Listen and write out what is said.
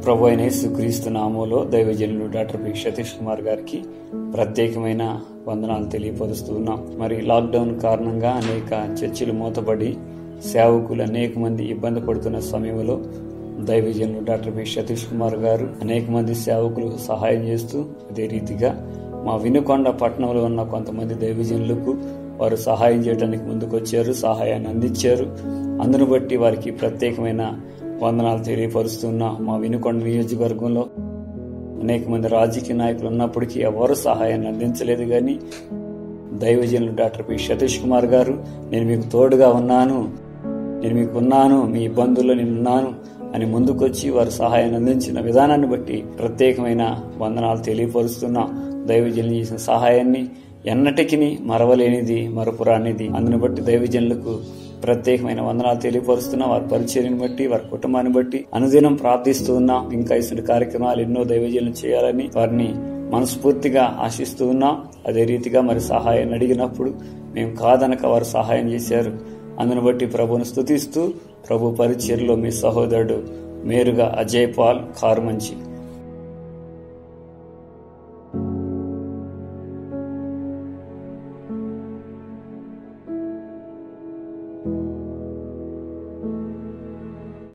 ప్రభు అయిన యేసుక్రీస్తు నామంలో దైవజనులు డాక్టర్ పి సతీష్ కుమార్ గారికి ప్రత్యేకమైన వందనాలు తెలియపరుస్తూ ఉన్నాం మరి లాక్డౌన్ కారణంగా అనేక చర్చిలు మూతపడి సేవకులు అనేక మంది ఇబ్బంది పడుతున్న సమయంలో దైవజనులు డాక్టర్ పి సతీష్ కుమార్ గారు అనేక మంది సేవకులు సహాయం చేస్తూ అదే రీతిగా మా వినుకొండ పట్టణంలో ఉన్న కొంతమంది దైవజనులకు వారు సహాయం చేయడానికి ముందుకొచ్చారు సహాయాన్ని అందించారు అందును బట్టి వారికి ప్రత్యేకమైన వందనాలు తెలియపరుస్తున్నా మా వినుకొండ నియోజకవర్గంలో అనేక మంది రాజకీయ నాయకులు ఉన్నప్పటికీ ఎవరు సహాయాన్ని అందించలేదు కానీ దైవజనులు డాక్టర్ పి సతీష్ కుమార్ గారు నేను మీకు తోడుగా ఉన్నాను నేను మీకు ఉన్నాను మీ ఇబ్బందుల్లో నేను ఉన్నాను అని ముందుకొచ్చి వారు సహాయాన్ని అందించిన విధానాన్ని బట్టి ప్రత్యేకమైన వందనాలు తెలియపరుస్తున్నా దైవజనులు చేసిన సహాయాన్ని ఎన్నటికి మరవలేనిది మరపురానిది అందుని బట్టి దైవజనులకు ప్రత్యేకమైన వందనాలు తెలియపరుస్తున్నా వారి పరిచర్యను బట్టి వారి కుటుంబాన్ని బట్టి అనుదినం ప్రార్థిస్తూ ఉన్నాం ఇంకా ఇటువంటి కార్యక్రమాలు ఎన్నో దైవజనులు చేయాలని వారిని మనస్ఫూర్తిగా ఆశిస్తూ ఉన్నాం అదే రీతిగా మరి సహాయాన్ని అడిగినప్పుడు మేము కాదనక వారు సహాయం చేశారు అందును బట్టి ప్రభుని స్తుతిస్తూ ప్రభు పరిచర్లో మీ సహోదరుడు మేరుగా అజయ్ పాల్ కారుమంచి